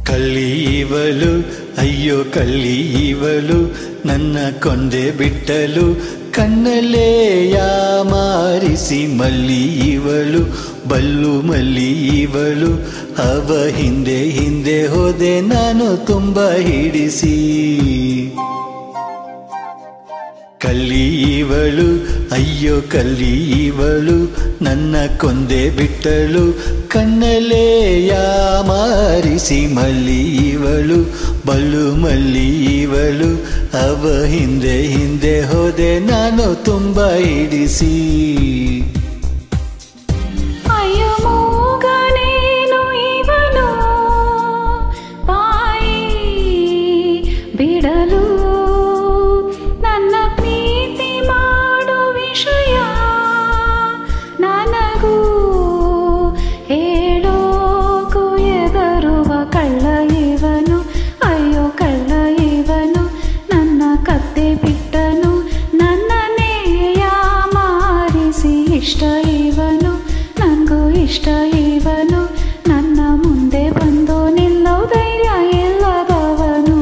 ಕಳ್ಳಿ ಇವಳು ಅಯ್ಯೋ ಕಳ್ಳಿ ಇವಳು ನನ್ನ ಕೊಂದೆ ಬಿಟ್ಟಲು ಕಣ್ಣಲ್ಲೇ ಯಾಮಾರಿಸಿ ಮಲ್ಲಿ ಇವಳು ಬಲ್ಲು ಮಲ್ಲಿ ಇವಳು ಅವ ಹಿಂದೆ ಹಿಂದೆ ಹೋದೆ ನಾನು ತುಂಬ ಹಿಡಿಸಿ ಕಳ್ಳಿ ಇವಳು ಅಯ್ಯೋ ಕಳ್ಳಿ ಇವಳು ನನ್ನ ಕೊಂದೆ ಬಿಟ್ಟಳು ಕಣ್ಣಲ್ಲೇ ಯಾಮಾರಿಸಿ ಮಲ್ಲಿ ಇವಳು ಬಲ್ಲು ಮಲ್ಲಿ ಇವಳು ಅವ ಹಿಂದೆ ಹಿಂದೆ ಹೋದೆ ನಾನು ತುಂಬ ಹಿಡಿಸಿ ಅಯ್ಯೋ ಮೂಗನೇನು ಇವನು ಬಾಯಿ ಬಿಡಲು ನನ್ನ ಪ್ರೀತಿ ಮಾಡು ವಿಷಯ ನನಗೂ ಹೇಳೋಕು ಎದರುವ ಕಳ್ಳ ಇವನು ಅಯ್ಯೋ ಕಳ್ಳ ಇವನು ನನ್ನ ಕತ್ತೆ ಬಿಟ್ಟನು ನನ್ನನ್ನೇ ಯಾಮಾರಿಸಿ ಇಷ್ಟ ಇವನು ನನಗೂ ಇಷ್ಟ ಇವನು ನನ್ನ ಮುಂದೆ ಬಂದು ನಿಲ್ಲೋ ಧೈರ್ಯ ಇಲ್ಲದವನು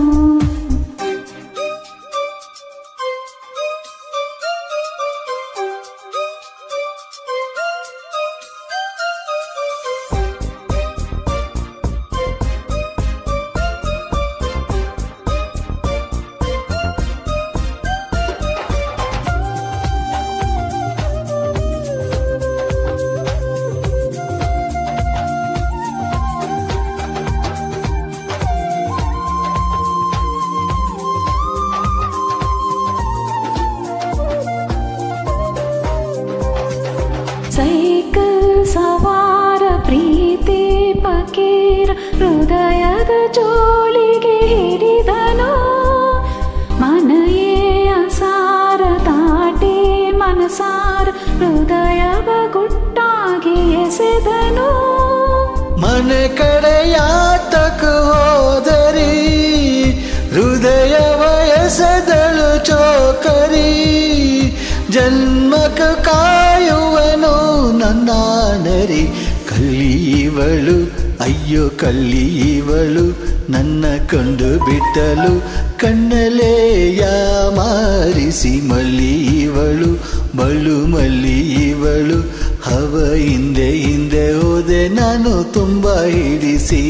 ಸೈಕಲ್ ಸವಾರ ಪ್ರೀತಿ ಪಕೀರ ಹೃದಯದ ಜೋಳಿಗೆ ಹಿಡಿದನು ಮನೆಯೇ ಅಸಾರ ತಾಟಿ ಮನಸಾರ ಹೃದಯವ ಗುಟ್ಟಾಗಿ ಎಸೆದನು ಮನೆ ಕಡೆ ಯಾತಕ ಹೋದರಿ ಹೃದಯ ವಯಸ್ಸದಳು ಚೋಕರಿ ಜನ್ಮಕ ಕಾಯುವನು ನನ್ನ ನರಿ ಕಳ್ಳೀವಳು ಅಯ್ಯೋ ಕಳ್ಳೀವಳು ನನ್ನ ಕೊಂಡು ಬಿಟ್ಟಲು ಕಣ್ಣಲೇ ಯಾಮಾರಿಸಿ ಮಲ್ಲೀವಳು ಬಳು ಮಲ್ಲೀವಳು ಹವ ಹಿಂದೆ ಹಿಂದೆ ಹೋದೆ ನಾನು ತುಂಬ ಹಿಡಿಸಿ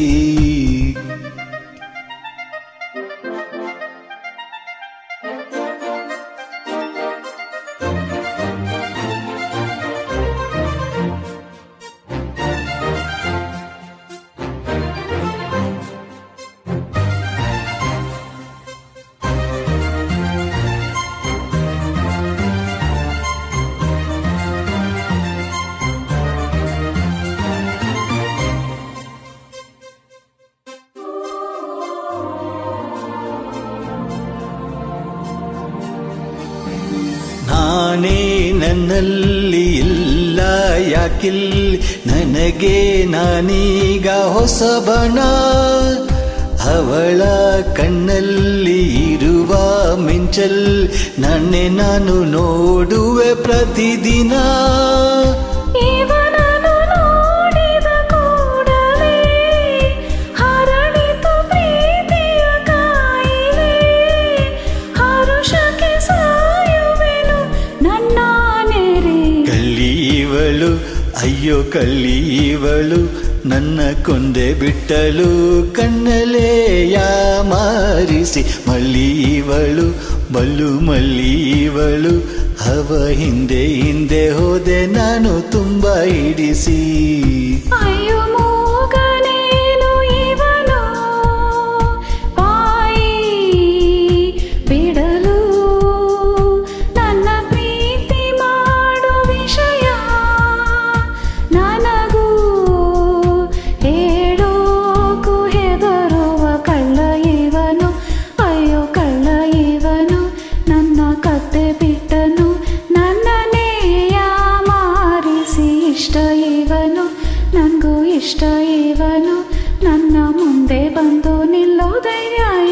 ನಾನೇ ನನ್ನಲ್ಲಿ ಇಲ್ಲ ಯಾಕಿಲ್ ನನಗೆ ನಾನೀಗ ಹೊಸಬಣ ಅವಳ ಕಣ್ಣಲ್ಲಿ ಇರುವ ಮಿಂಚಲ್ ನನ್ನೆ ನಾನು ನೋಡುವೆ ಪ್ರತಿದಿನ ಇವನನ್ನು ನೋಡಿದ ಕೂಡಲೇ ಹರಡಿತು ಪ್ರೀತಿಯ ಕಾಯಿಲೆ ಹರುಷಕ್ಕೆ ಸಾಯುವೆನು ನನ್ನ ನೆರೆ ಕಳ್ಳೀವಳು ಅಯ್ಯೋ ಕಳ್ಳೀವಳು ನನ್ನ ಕೊಂದೆ ಬಿಟ್ಟಲು ಕಣ್ಣಲೇ ಯಾಮಾರಿಸಿ ಮಲ್ಲೀವಳು ಬಲ್ಲು ಮಲ್ಲೀವಳು ಅವ ಹಿಂದೆ ಹಿಂದೆ ಹೋದೆ ನಾನು ತುಂಬ ಹಿಡಿಸಿ ಅಯ್ಯೋ ಮೂಗನೇನು ಇವನು ಬಾಯಿ ಬಿಡಲು ನನ್ನ ಪ್ರೀತಿ ಮಾಡು ವಿಷಯ ನನಗೂ ಹೇಳೋಕು ಹೆದರುವ ಕಳ್ಳ ಇವನು ಅಯ್ಯೋ ಕಳ್ಳ ಇವನು ನನ್ನ ಕತ್ತೆ ಬಿಟ್ಟನು ನನ್ನನ್ನೇ ಯಾಮಾರಿಸಿ ಇಷ್ಟ ಇವನು ನನಗೂ ಇಷ್ಟ ಇವನು ನನ್ನ ಮುಂದೆ ಬಂದು ನಿಲ್ಲೋ ಧೈರ್ಯ